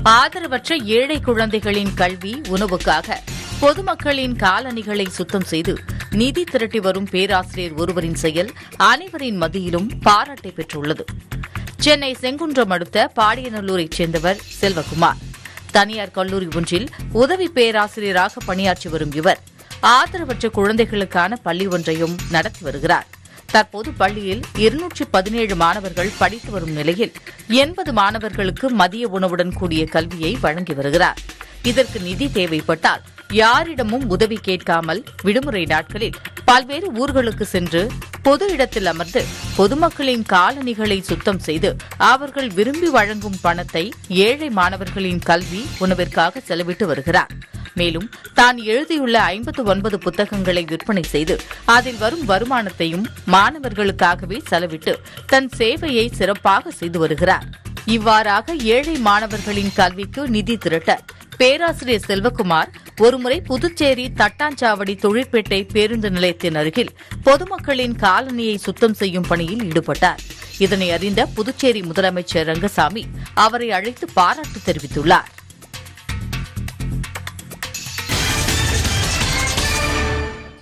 ஆதரவற்ற ஏழை குழந்தைகளின் கல்வி உணவுக்காக பொதுமக்களின் காலணிகளை சுத்தம் செய்து நிதி திரட்டி வரும் பேராசிரியர் ஒருவரின் செயல் அனைவரின் மத்தியிலும் பாராட்டை பெற்றுள்ளது சென்னை செங்குன்றம் அடுத்த பாடியநல்லூரைச் சேர்ந்தவர் செல்வகுமார் தனியார் கல்லூரி ஒன்றில் உதவி பேராசிரியராக பணியாற்றி வரும் இவர் ஆதரவற்ற குழந்தைகளுக்கான பள்ளி ஒன்றையும் நடத்தி வருகிறார் தற்போது பள்ளியில் இருநூற்றி பதினேழு மாணவர்கள் படித்து வரும் நிலையில் எண்பது மாணவர்களுக்கு மதிய உணவுடன் கூடிய கல்வியை வழங்கி வருகிறார் இதற்கு நிதி தேவைப்பட்டால் யாரிடமும் உதவி கேட்காமல் விடுமுறை நாட்களில் பல்வேறு ஊர்களுக்கு சென்று பொது இடத்தில் அமர்ந்து பொதுமக்களின் காலணிகளை சுத்தம் செய்து அவர்கள் விரும்பி வழங்கும் பணத்தை ஏழை மாணவர்களின் கல்வி உணவிற்காக செலவிட்டு வருகிறார் மேலும் தான் எழுதியுள்ள ஐம்பத்து ஒன்பது புத்தகங்களை விற்பனை செய்து அதில் வரும் வருமானத்தையும் மாணவர்களுக்காகவே செலவிட்டு தன் சேவையை சிறப்பாக செய்து வருகிறார் இவ்வாறாக ஏழை மாணவர்களின் கல்விக்கு நிதி திரட்ட பேராசிரியர் செல்வகுமார் ஒருமுறை புதுச்சேரி தட்டாஞ்சாவடி தொழிற்பேட்டை பேருந்து நிலையத்தின் அருகில் பொதுமக்களின் காலனியை சுத்தம் செய்யும் பணியில் ஈடுபட்டார் இதனை அறிந்த புதுச்சேரி முதலமைச்சர் ரங்கசாமி அவரை அழைத்து பாராட்டு தெரிவித்துள்ளார்